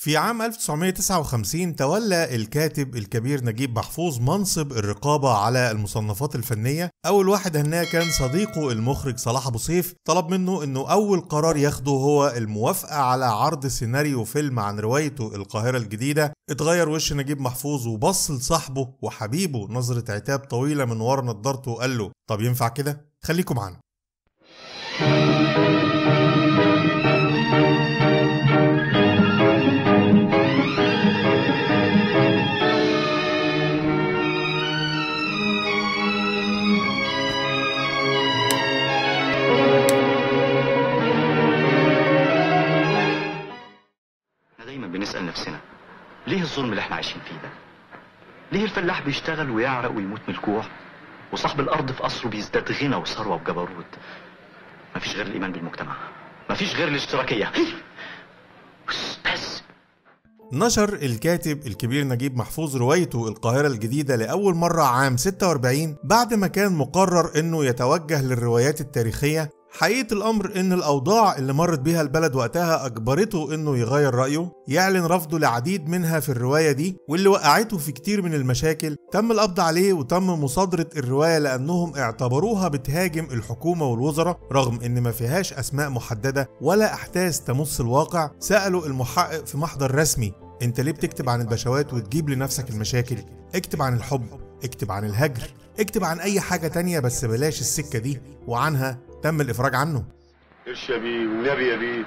في عام 1959 تولى الكاتب الكبير نجيب محفوظ منصب الرقابة على المصنفات الفنية أول واحد هناه كان صديقه المخرج صلاح أبو سيف طلب منه أنه أول قرار ياخده هو الموافقة على عرض سيناريو فيلم عن روايته القاهرة الجديدة اتغير وش نجيب محفوظ وبص لصاحبه وحبيبه نظرة عتاب طويلة من ورا نضارته وقال له طب ينفع كده؟ خليكم معانا احنا دايما بنسأل نفسنا ليه الظلم اللي احنا عايشين فيه ده؟ ليه الفلاح بيشتغل ويعرق ويموت من الجوع وصاحب الأرض في قصره بيزداد غنى وثروة وجبروت مفيش غير الإيمان بالمجتمع مفيش غير الاشتراكية بس بس نشر الكاتب الكبير نجيب محفوظ روايته القاهرة الجديدة لأول مرة عام 46 بعد ما كان مقرر إنه يتوجه للروايات التاريخية حقيقة الأمر إن الأوضاع اللي مرت بيها البلد وقتها أجبرته إنه يغير رأيه يعلن رفضه لعديد منها في الرواية دي واللي وقعته في كتير من المشاكل تم القبض عليه وتم مصادرة الرواية لأنهم اعتبروها بتهاجم الحكومة والوزراء رغم إن ما فيهاش أسماء محددة ولا أحداث تمس الواقع سألوا المحقق في محضر رسمي انت ليه بتكتب عن البشوات وتجيب لنفسك المشاكل اكتب عن الحب اكتب عن الهجر اكتب عن اي حاجة تانية بس بلاش السكة دي وعنها تم الافراج عنه قرش يا بيه والنبي يا بيه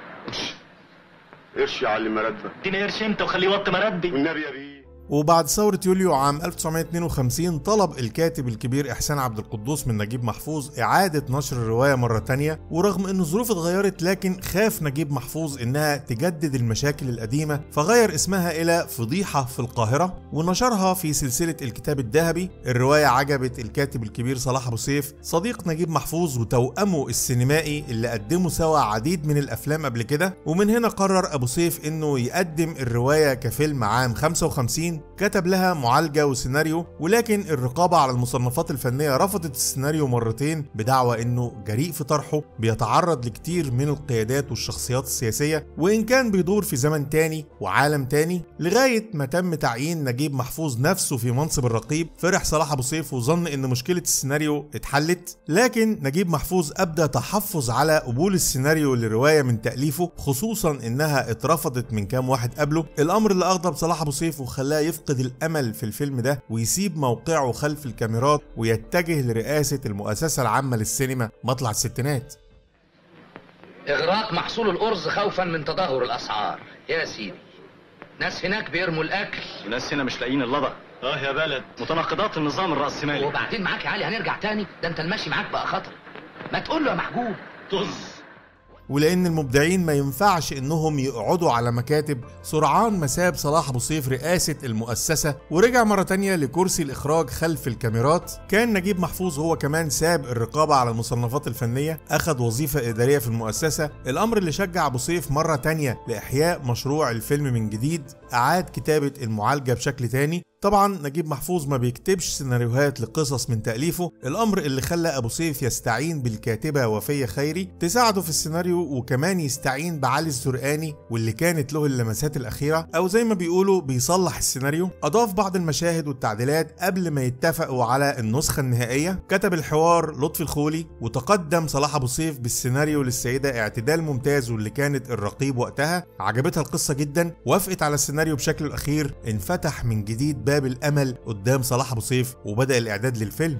قرش يا علي مرتبة اديني قرش انت وخليه يوطي مردي والنبي يا بيه وبعد ثورة يوليو عام 1952 طلب الكاتب الكبير إحسان عبد القدوس من نجيب محفوظ إعادة نشر الرواية مرة تانية ورغم إن الظروف اتغيرت لكن خاف نجيب محفوظ إنها تجدد المشاكل القديمة فغير اسمها إلى فضيحة في القاهرة ونشرها في سلسلة الكتاب الذهبي الرواية عجبت الكاتب الكبير صلاح أبو سيف صديق نجيب محفوظ وتوأمه السينمائي اللي قدموا سوا عديد من الأفلام قبل كده ومن هنا قرر أبو سيف إنه يقدم الرواية كفيلم عام 55 كتب لها معالجة وسيناريو ولكن الرقابة على المصنفات الفنية رفضت السيناريو مرتين بدعوى انه جريء في طرحه بيتعرض لكتير من القيادات والشخصيات السياسية وان كان بيدور في زمن تاني وعالم تاني لغاية ما تم تعيين نجيب محفوظ نفسه في منصب الرقيب فرح صلاح ابو سيف وظن ان مشكلة السيناريو اتحلت لكن نجيب محفوظ ابدى تحفظ على قبول السيناريو للرواية من تأليفه خصوصا انها اترفضت من كام واحد قبله الامر اللي اغضب صلاح ابو سيف وخلاه يفقد الامل في الفيلم ده ويسيب موقعه خلف الكاميرات ويتجه لرئاسة المؤسسة العامة للسينما مطلع الستينات إغراق محصول الأرز خوفا من تدهور الأسعار يا سيدي ناس هناك بيرموا الأكل الناس هنا مش لاقيين اللضع اه يا بلد متناقضات النظام الرأسمالي وبعدين معاك يا علي هنرجع تاني ده أنت المشي معاك بقى خطر ما تقول له يا محجوب طز ولان المبدعين ما ينفعش انهم يقعدوا على مكاتب سرعان ما ساب صلاح ابو سيف رئاسه المؤسسه ورجع مره تانية لكرسي الاخراج خلف الكاميرات كان نجيب محفوظ هو كمان ساب الرقابه على المصنفات الفنيه اخذ وظيفه اداريه في المؤسسه الامر اللي شجع ابو سيف مره تانية لاحياء مشروع الفيلم من جديد اعاد كتابه المعالجه بشكل تاني طبعا نجيب محفوظ ما بيكتبش سيناريوهات لقصص من تأليفه الأمر اللي خلى أبو سيف يستعين بالكاتبة وفية خيري تساعده في السيناريو وكمان يستعين بعلي الزرقاني واللي كانت له اللمسات الأخيرة أو زي ما بيقولوا بيصلح السيناريو أضاف بعض المشاهد والتعديلات قبل ما يتفقوا على النسخة النهائية كتب الحوار لطفي الخولي وتقدم صلاح أبو سيف بالسيناريو للسيدة اعتدال ممتاز واللي كانت الرقيب وقتها عجبتها القصة جدا وافقت على السيناريو بشكله الأخير انفتح من جديد باب الامل قدام صلاح ابو سيف وبدا الاعداد للفيلم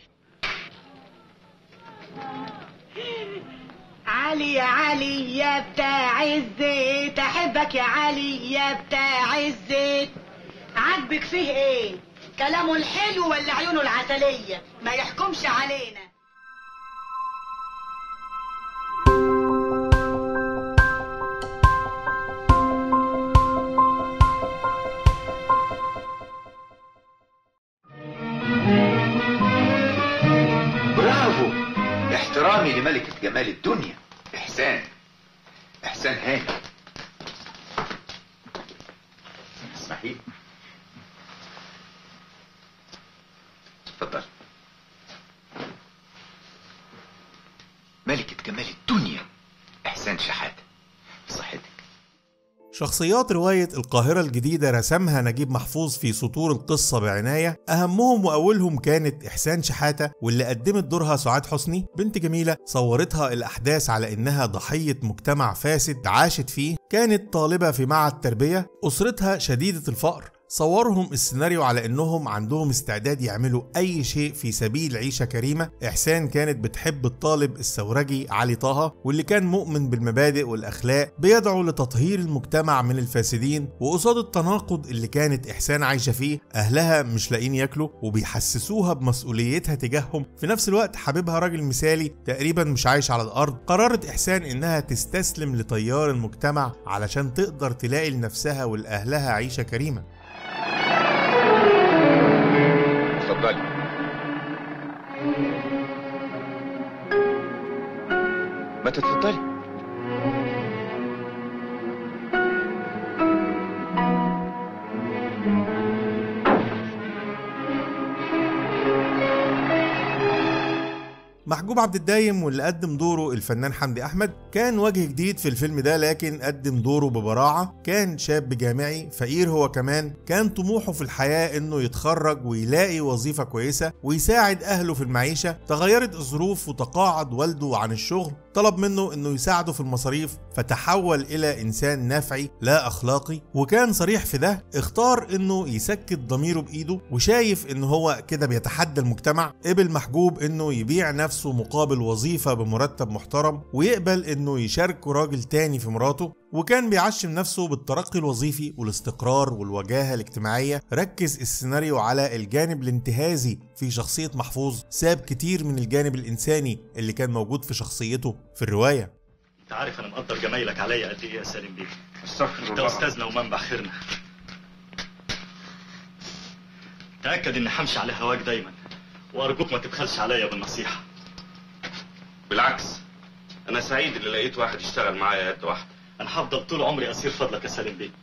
علي يا علي يا بتاع الزيت احبك يا علي يا بتاع الزيت عاجبك فيه ايه كلامه الحلو ولا عيونه العسلية ما يحكمش علينا برافو احترامي لملكة جمال الدنيا إحسان إحسان هاني اسمحي اتفضل ملكة جمال الدنيا إحسان شحاتة بصحتك شخصيات رواية القاهرة الجديدة رسمها نجيب محفوظ في سطور القصة بعناية أهمهم وأولهم كانت إحسان شحاتة واللي قدمت دورها سعاد حسني بنت جميلة صورتها الأحداث على إنها ضحية مجتمع فاسد عاشت فيه كانت طالبة في معهد تربية أسرتها شديدة الفقر صورهم السيناريو على انهم عندهم استعداد يعملوا اي شيء في سبيل عيشه كريمه احسان كانت بتحب الطالب الثورجي علي طه واللي كان مؤمن بالمبادئ والاخلاق بيدعو لتطهير المجتمع من الفاسدين وقصاد التناقض اللي كانت احسان عايشه فيه اهلها مش لاقيين ياكلوا وبيحسسوها بمسؤوليتها تجاههم في نفس الوقت حبيبها راجل مثالي تقريبا مش عايش على الارض قررت احسان انها تستسلم لتيار المجتمع علشان تقدر تلاقي لنفسها ولاهلها عيشه كريمه اتفضلي ما تتفضلي محجوب عبد الدايم واللي قدم دوره الفنان حمدي احمد كان وجه جديد في الفيلم ده لكن قدم دوره ببراعه كان شاب جامعي فقير هو كمان كان طموحه في الحياه انه يتخرج ويلاقي وظيفه كويسه ويساعد اهله في المعيشه تغيرت الظروف وتقاعد والده عن الشغل طلب منه انه يساعده في المصاريف فتحول الى انسان نفعي لا اخلاقي وكان صريح في ده اختار انه يسكت ضميره بايده وشايف ان هو كده بيتحدى المجتمع قبل محجوب انه يبيع نفسه مقابل وظيفه بمرتب محترم ويقبل انه يشاركه راجل تاني في مراته وكان بيعشم نفسه بالترقي الوظيفي والاستقرار والوجاهه الاجتماعيه ركز السيناريو على الجانب الانتهازي في شخصيه محفوظ ساب كتير من الجانب الانساني اللي كان موجود في شخصيته في الروايه انت عارف انا مقدر جمايلك عليا قد ايه يا سالم بيه استغفر انت الله استاذنا ومنبع خيرنا تاكد اني همشي على هواك دايما وارجوك ما تبخلش عليا بالنصيحه بالعكس انا سعيد اللي لقيت واحد يشتغل معايا يد واحده انا هفضل طول عمري اسير فضلك يا سالم بيه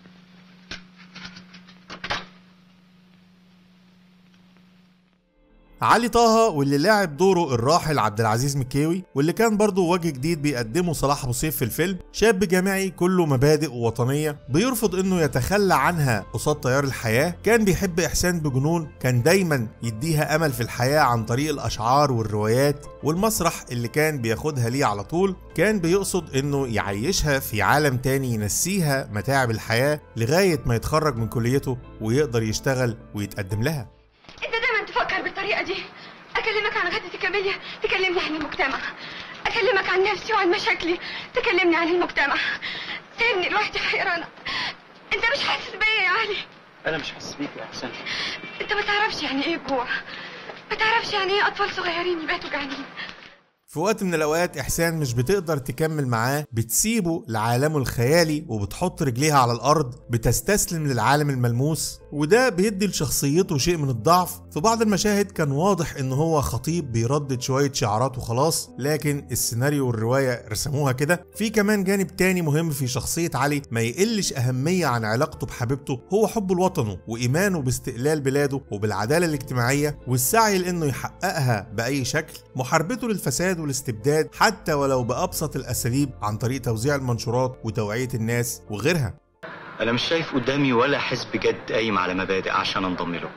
علي طه واللي لعب دوره الراحل عبد العزيز مكاوي واللي كان برضه وجه جديد بيقدمه صلاح ابو سيف في الفيلم شاب جامعي كله مبادئ ووطنيه بيرفض انه يتخلى عنها قصاد تيار الحياه كان بيحب احسان بجنون كان دايما يديها امل في الحياه عن طريق الاشعار والروايات والمسرح اللي كان بياخدها ليه على طول كان بيقصد انه يعيشها في عالم تاني ينسيها متاعب الحياه لغايه ما يتخرج من كليته ويقدر يشتغل ويتقدم لها انت دايما تفكر بالطريقه دي اكلمك عن غدة كاميليا تكلمني عن المجتمع اكلمك عن نفسي وعن مشاكلي تكلمني عن المجتمع سيبني لوحدي حيرانه انت مش حاسس بيا يا علي انا مش حاسس بيك يا احسان انت ما تعرفش يعني ايه جوع ما تعرفش يعني ايه اطفال صغيرين يباتوا جعانين في وقت من الأوقات إحسان مش بتقدر تكمل معاه بتسيبه لعالمه الخيالي وبتحط رجليها على الأرض بتستسلم للعالم الملموس وده بيدي لشخصيته شيء من الضعف في بعض المشاهد كان واضح إن هو خطيب بيردد شوية شعارات وخلاص لكن السيناريو والرواية رسموها كده في كمان جانب تاني مهم في شخصية علي ما يقلش أهمية عن علاقته بحبيبته هو حبه لوطنه وإيمانه باستقلال بلاده وبالعدالة الاجتماعية والسعي لإنه يحققها بأي شكل محاربته للفساد والاستبداد حتى ولو بأبسط الأساليب عن طريق توزيع المنشورات وتوعية الناس وغيرها انا مش شايف قدامي ولا حزب جد قايم على مبادئ عشان انضم له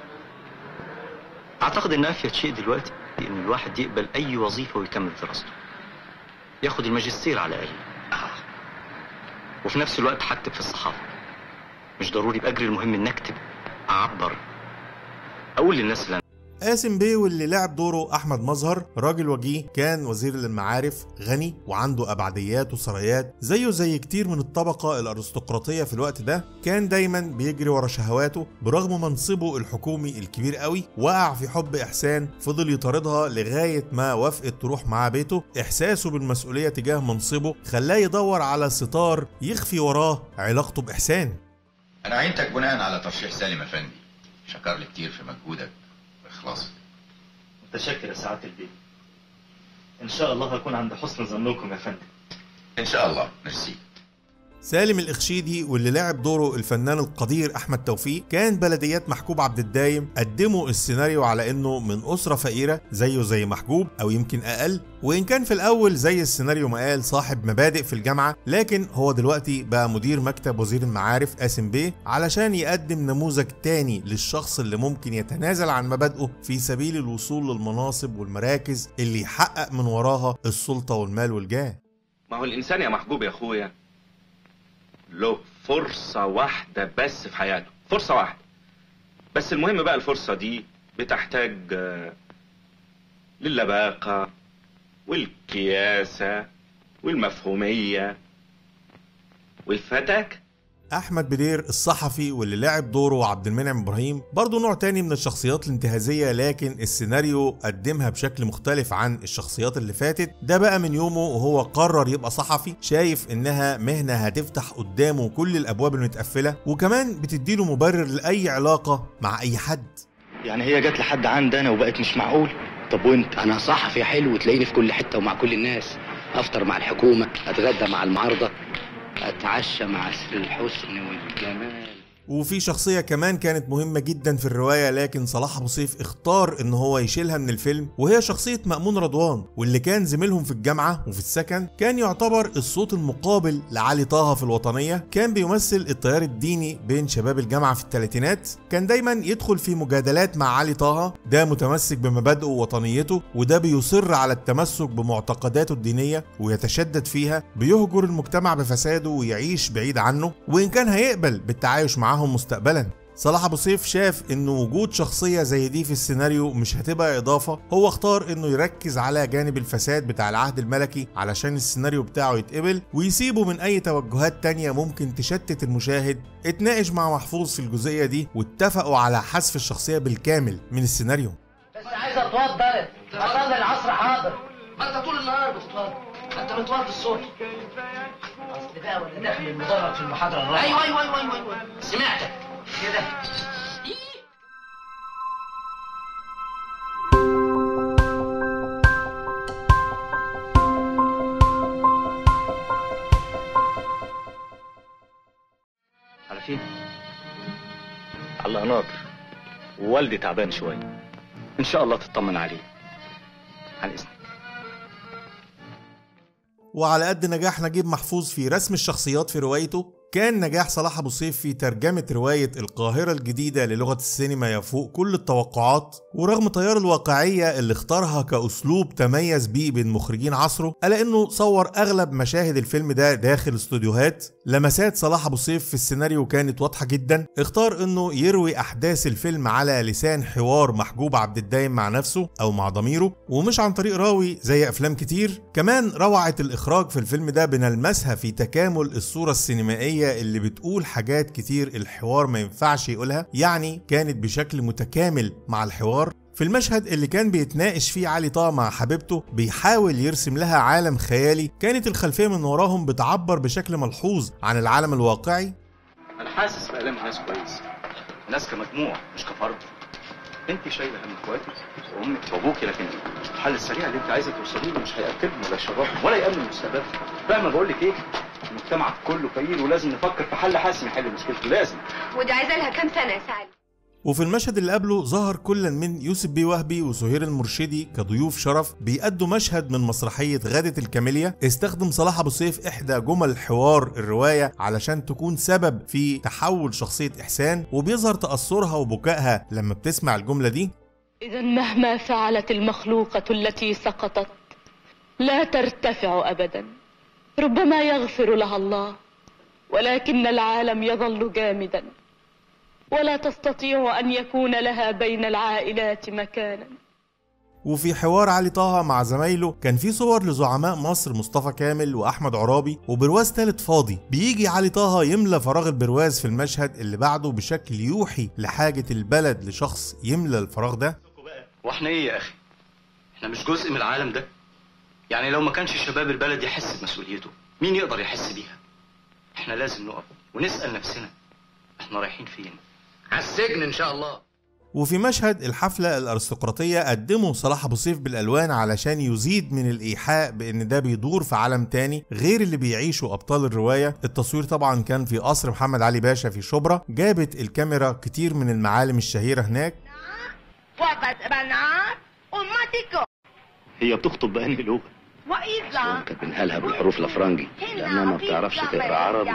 اعتقد ان افيد شيء دلوقتي ان الواحد يقبل اي وظيفه ويكمل دراسته ياخد الماجستير على الاقل وفي نفس الوقت هكتب في الصحافه مش ضروري باجري المهم ان اكتب اعبر اقول للناس اللي قاسم بيه واللي لعب دوره احمد مظهر راجل وجيه كان وزير للمعارف غني وعنده ابعديات وثريات زيه زي كتير من الطبقه الارستقراطيه في الوقت ده كان دايما بيجري ورا شهواته برغم منصبه الحكومي الكبير قوي وقع في حب احسان فضل يطاردها لغايه ما وافقت تروح معاه بيته احساسه بالمسؤوليه تجاه منصبه خلاه يدور على ستار يخفي وراه علاقته باحسان انا عينتك بناء على ترشيح سالم افندي شكر لي كتير في مجهودك واخلاصك متشكر يا سعاده البيه ان شاء الله هكون عند حسن ظنكم يا فندم ان شاء الله ميرسي سالم الإخشيدي واللي لعب دوره الفنان القدير أحمد توفيق كان بلديات محجوب عبد الدايم قدموا السيناريو على إنه من أسرة فقيرة زيه زي محجوب أو يمكن أقل وإن كان في الأول زي السيناريو ما قال صاحب مبادئ في الجامعة لكن هو دلوقتي بقى مدير مكتب وزير المعارف قاسم بيه علشان يقدم نموذج تاني للشخص اللي ممكن يتنازل عن مبادئه في سبيل الوصول للمناصب والمراكز اللي يحقق من وراها السلطة والمال والجاه ما هو الانسان يا محبوب يا اخويا له فرصة واحدة بس في حياته فرصة واحدة بس المهم بقى الفرصة دي بتحتاج آه، للباقة والكياسة والمفهومية والفتاك احمد بدير الصحفي واللي لعب دوره عبد المنعم ابراهيم برضه نوع تاني من الشخصيات الانتهازيه لكن السيناريو قدمها بشكل مختلف عن الشخصيات اللي فاتت ده بقى من يومه وهو قرر يبقى صحفي شايف انها مهنه هتفتح قدامه كل الابواب المتقفله وكمان بتديله مبرر لاي علاقه مع اي حد يعني هي جت لحد عندنا وبقت مش معقول طب وانت انا صحفي حلو تلاقيني في كل حته ومع كل الناس افطر مع الحكومه اتغدى مع المعارضه اتعشى مع سر الحسن والجمال وفي شخصية كمان كانت مهمة جدا في الرواية لكن صلاح أبو سيف اختار إن هو يشيلها من الفيلم وهي شخصية مأمون رضوان واللي كان زميلهم في الجامعة وفي السكن كان يعتبر الصوت المقابل لعلي طه في الوطنية كان بيمثل التيار الديني بين شباب الجامعة في الثلاثينات كان دايما يدخل في مجادلات مع علي طه ده متمسك بمبادئه ووطنيته وده بيصر على التمسك بمعتقداته الدينية ويتشدد فيها بيهجر المجتمع بفساده ويعيش بعيد عنه وإن كان هيقبل بالتعايش معاهم مستقبلا صلاح ابو سيف شاف ان وجود شخصيه زي دي في السيناريو مش هتبقى اضافه هو اختار انه يركز على جانب الفساد بتاع العهد الملكي علشان السيناريو بتاعه يتقبل ويسيبه من اي توجهات تانية ممكن تشتت المشاهد اتناقش مع محفوظ في الجزئيه دي واتفقوا على حذف الشخصيه بالكامل من السيناريو بس عايز اتوضى اصلي العصر حاضر ما انت طول النهار بتتوضى انت بتوضى الصوت اصل بقى وانا داخل المدرج في المحاضره الرابعه ايوه ايوه ايوه ايوه, أيوة. سمعتك كده على فين على القناطر ووالدي تعبان شويه ان شاء الله تطمن عليه على اذنك وعلى قد نجاح نجيب محفوظ في رسم الشخصيات في روايته كان نجاح صلاح ابو سيف في ترجمه روايه القاهره الجديده للغه السينما يفوق كل التوقعات ورغم تيار الواقعيه اللي اختارها كاسلوب تميز بيه بين مخرجين عصره الا انه صور اغلب مشاهد الفيلم ده داخل استوديوهات لمسات صلاح ابو سيف في السيناريو كانت واضحه جدا اختار انه يروي احداث الفيلم على لسان حوار محجوب عبد الدايم مع نفسه او مع ضميره ومش عن طريق راوي زي افلام كتير كمان روعه الاخراج في الفيلم ده بنلمسها في تكامل الصوره السينمائيه اللي بتقول حاجات كتير الحوار ما ينفعش يقولها يعني كانت بشكل متكامل مع الحوار في المشهد اللي كان بيتناقش فيه علي طه مع حبيبته بيحاول يرسم لها عالم خيالي كانت الخلفيه من وراهم بتعبر بشكل ملحوظ عن العالم الواقعي انا حاسس بألام الناس كويس الناس كمجموع مش كفرد انت شايله هم اخواتك وامك وابوكي لكن الحل السريع اللي انت عايزه توصلي له مش هياكلهم ولا يشربهم ولا يامن مستقبلهم فاهمه بقول لك ايه المجتمع كله فقير ولازم نفكر في حل حاسم يحل مشكلته لازم ودي عايزه لها كام سنه يا سعد وفي المشهد اللي قبله ظهر كل من يوسف بيه وهبي وسهير المرشدي كضيوف شرف بيأدوا مشهد من مسرحية غادة الكاميليا استخدم صلاح أبو سيف إحدى جمل حوار الرواية علشان تكون سبب في تحول شخصية إحسان وبيظهر تأثرها وبكائها لما بتسمع الجملة دي إذا مهما فعلت المخلوقة التي سقطت لا ترتفع أبدا ربما يغفر لها الله ولكن العالم يظل جامدا ولا تستطيع أن يكون لها بين العائلات مكانا وفي حوار علي طه مع زمايله كان في صور لزعماء مصر مصطفى كامل واحمد عرابي وبرواز تالت فاضي بيجي علي طه يملى فراغ البرواز في المشهد اللي بعده بشكل يوحي لحاجه البلد لشخص يملى الفراغ ده واحنا ايه يا اخي احنا مش جزء من العالم ده يعني لو ما كانش شباب البلد يحس بمسؤوليته مين يقدر يحس بيها احنا لازم نقف ونسأل نفسنا احنا رايحين فين على السجن ان شاء الله وفي مشهد الحفلة الأرستقراطية قدموا صلاح أبو سيف بالألوان علشان يزيد من الإيحاء بإن ده بيدور في عالم تاني غير اللي بيعيشه أبطال الرواية التصوير طبعا كان في قصر محمد علي باشا في شبرا جابت الكاميرا كتير من المعالم الشهيرة هناك هي بتخطب بأنهي لغة كاتبينها لها بالحروف الافرنجي لانها ما بتعرفش تقرا عربي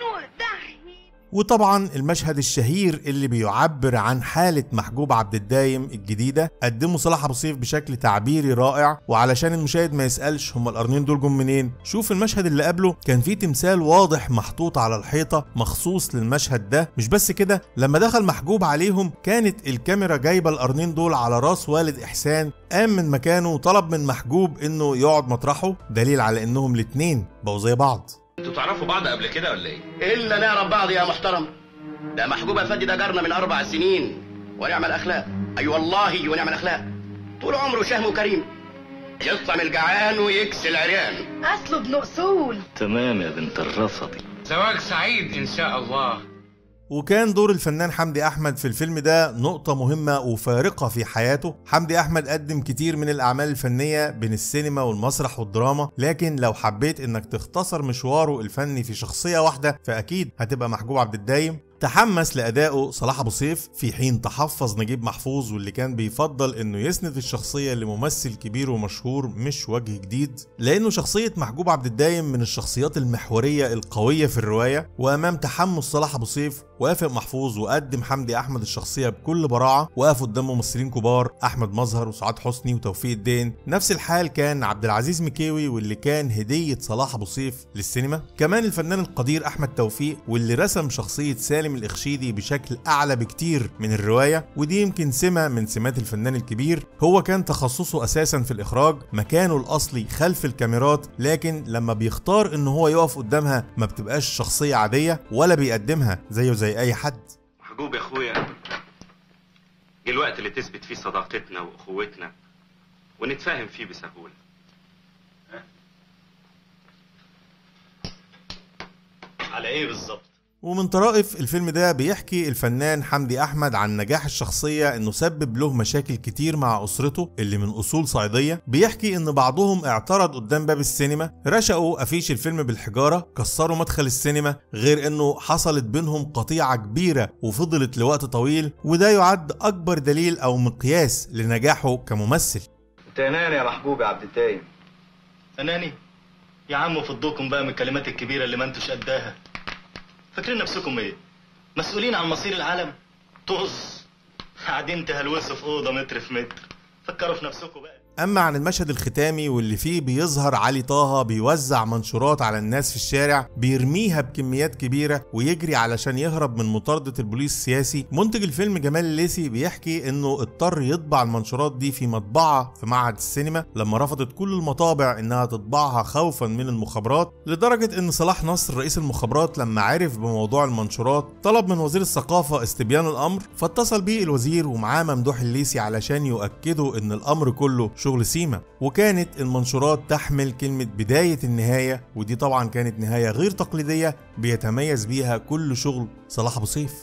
وطبعا المشهد الشهير اللي بيعبر عن حالة محجوب عبد الدايم الجديدة قدمه صلاح أبو سيف بشكل تعبيري رائع وعلشان المشاهد ما يسألش هما القرنين دول جم منين شوف المشهد اللي قبله كان فيه تمثال واضح محطوط على الحيطة مخصوص للمشهد ده مش بس كده لما دخل محجوب عليهم كانت الكاميرا جايبة القرنين دول على راس والد إحسان قام من مكانه وطلب من محجوب انه يقعد مطرحه دليل على انهم الاتنين بقوا زي بعض انتوا تعرفوا بعض قبل كده ولا ايه؟ الا نعرف بعض يا محترم ده محجوب افندي ده جارنا من اربع سنين ونعم الاخلاق اي والله ونعم الاخلاق طول عمره شهم وكريم يطعم الجعان ويكسي العريان اصله ابن اصول تمام يا بنت الرفضي زواج سعيد ان شاء الله وكان دور الفنان حمدي احمد في الفيلم ده نقطة مهمة وفارقة في حياته حمدي احمد قدم كتير من الاعمال الفنية بين السينما والمسرح والدراما لكن لو حبيت انك تختصر مشواره الفني في شخصية واحدة فاكيد هتبقى محجوب عبد الدايم تحمس لأدائه صلاح أبو سيف في حين تحفظ نجيب محفوظ واللي كان بيفضل إنه يسند الشخصية لممثل كبير ومشهور مش وجه جديد لأنه شخصية محجوب عبد الدايم من الشخصيات المحورية القوية في الرواية وأمام تحمس صلاح أبو سيف وافق محفوظ وقدم حمدي أحمد الشخصية بكل براعة وقف قدام ممثلين كبار أحمد مظهر وسعاد حسني وتوفيق الدين نفس الحال كان عبد العزيز مكيوي واللي كان هدية صلاح أبو سيف للسينما كمان الفنان القدير أحمد توفيق واللي رسم شخصية سالم الإخشيدي بشكل أعلى بكتير من الرواية ودي يمكن سمة من سمات الفنان الكبير هو كان تخصصه أساسا في الإخراج مكانه الأصلي خلف الكاميرات لكن لما بيختار إن هو يقف قدامها ما بتبقاش شخصية عادية ولا بيقدمها زيه زي أي حد محجوب يا اخويا جه الوقت اللي تثبت فيه صداقتنا واخوتنا ونتفاهم فيه بسهوله على ايه بالظبط؟ ومن طرائف الفيلم ده بيحكي الفنان حمدي احمد عن نجاح الشخصيه انه سبب له مشاكل كتير مع اسرته اللي من اصول صعيديه بيحكي ان بعضهم اعترض قدام باب السينما رشقوا افيش الفيلم بالحجاره كسروا مدخل السينما غير انه حصلت بينهم قطيعه كبيره وفضلت لوقت طويل وده يعد اكبر دليل او مقياس لنجاحه كممثل انت اناني يا محجوب يا عبد الدايم اناني يا عم فضوكم بقى من الكلمات الكبيره اللي ما انتوش قداها فاكرين نفسكم ايه مسؤولين عن مصير العالم طز قاعدين تهلوسوا في اوضه متر في متر فكروا في نفسكم بقى اما عن المشهد الختامي واللي فيه بيظهر علي طه بيوزع منشورات على الناس في الشارع بيرميها بكميات كبيره ويجري علشان يهرب من مطارده البوليس السياسي منتج الفيلم جمال الليثي بيحكي انه اضطر يطبع المنشورات دي في مطبعه في معهد السينما لما رفضت كل المطابع انها تطبعها خوفا من المخابرات لدرجه ان صلاح نصر رئيس المخابرات لما عرف بموضوع المنشورات طلب من وزير الثقافه استبيان الامر فاتصل بيه الوزير ومعاه ممدوح الليثي علشان يؤكدوا ان الامر كله شغل سيما وكانت المنشورات تحمل كلمة بداية النهاية ودي طبعا كانت نهاية غير تقليدية بيتميز بيها كل شغل صلاح أبو سيف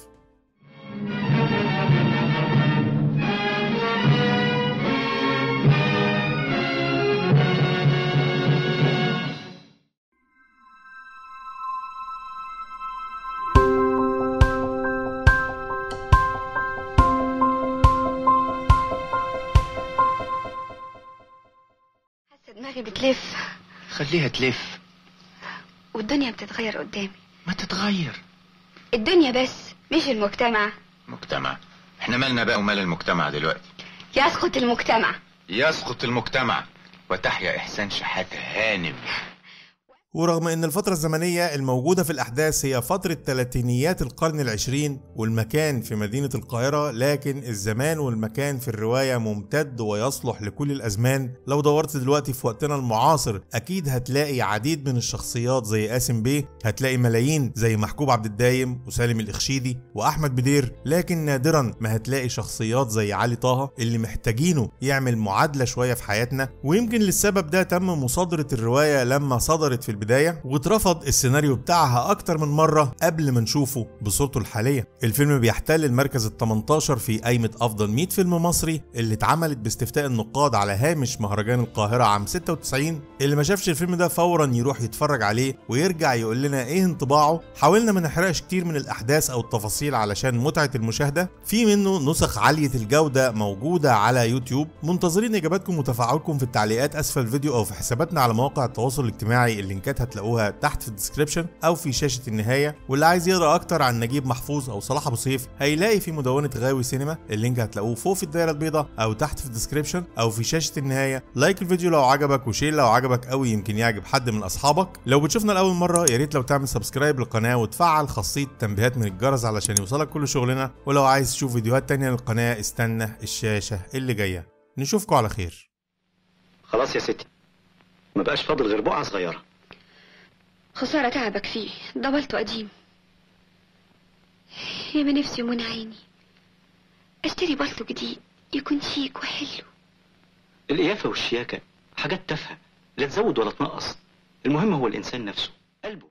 حاسه دماغي بتلف خليها تلف والدنيا بتتغير قدامي ما تتغير الدنيا بس مش المجتمع مجتمع احنا مالنا بقى ومال المجتمع دلوقتي يسقط المجتمع يسقط المجتمع وتحيا احسان شحاته هانم ورغم ان الفترة الزمنية الموجودة في الاحداث هي فترة ثلاثينيات القرن العشرين والمكان في مدينة القاهرة لكن الزمان والمكان في الرواية ممتد ويصلح لكل الازمان لو دورت دلوقتي في وقتنا المعاصر اكيد هتلاقي عديد من الشخصيات زي قاسم بيه هتلاقي ملايين زي محجوب عبد الدايم وسالم الاخشيدي واحمد بدير لكن نادرا ما هتلاقي شخصيات زي علي طه اللي محتاجينه يعمل معادلة شوية في حياتنا ويمكن للسبب ده تم مصادرة الرواية لما صدرت في البداية واترفض السيناريو بتاعها أكتر من مرة قبل ما نشوفه بصورته الحالية الفيلم بيحتل المركز ال 18 في قائمة أفضل 100 فيلم مصري اللي اتعملت باستفتاء النقاد على هامش مهرجان القاهرة عام 96 اللي ما شافش الفيلم ده فورا يروح يتفرج عليه ويرجع يقول لنا ايه انطباعه حاولنا ما نحرقش كتير من الأحداث أو التفاصيل علشان متعة المشاهدة في منه نسخ عالية الجودة موجودة على يوتيوب منتظرين إجاباتكم وتفاعلكم في التعليقات أسفل الفيديو أو في حساباتنا على مواقع التواصل الاجتماعي اللينكات هتلاقوها تحت في الديسكريبشن أو في شاشة النهاية واللي عايز يقرأ أكتر عن نجيب محفوظ أو صلاح أبو سيف هيلاقي في مدونة غاوي سينما اللينك هتلاقوه فوق في الدايرة البيضاء أو تحت في الديسكريبشن أو في شاشة النهاية لايك الفيديو لو عجبك وشير لو عجبك قوي يمكن يعجب حد من أصحابك لو بتشوفنا لأول مرة يا ريت لو تعمل سبسكرايب للقناة وتفعل خاصية التنبيهات من الجرس علشان يوصلك كل شغلنا ولو عايز تشوف فيديوهات تانية للقناة استنى الشاشة اللي جاية نشوفكم على خير خلاص يا ستي ما بقاش فاضل غير بقعة صغيرة خسارة تعبك فيه ضبلته قديم يا ما نفسي ومنى عيني اشتري بلطو جديد يكون شيك وحلو القيافة والشياكة حاجات تافهة لا تزود ولا تنقص المهم هو الإنسان نفسه قلبه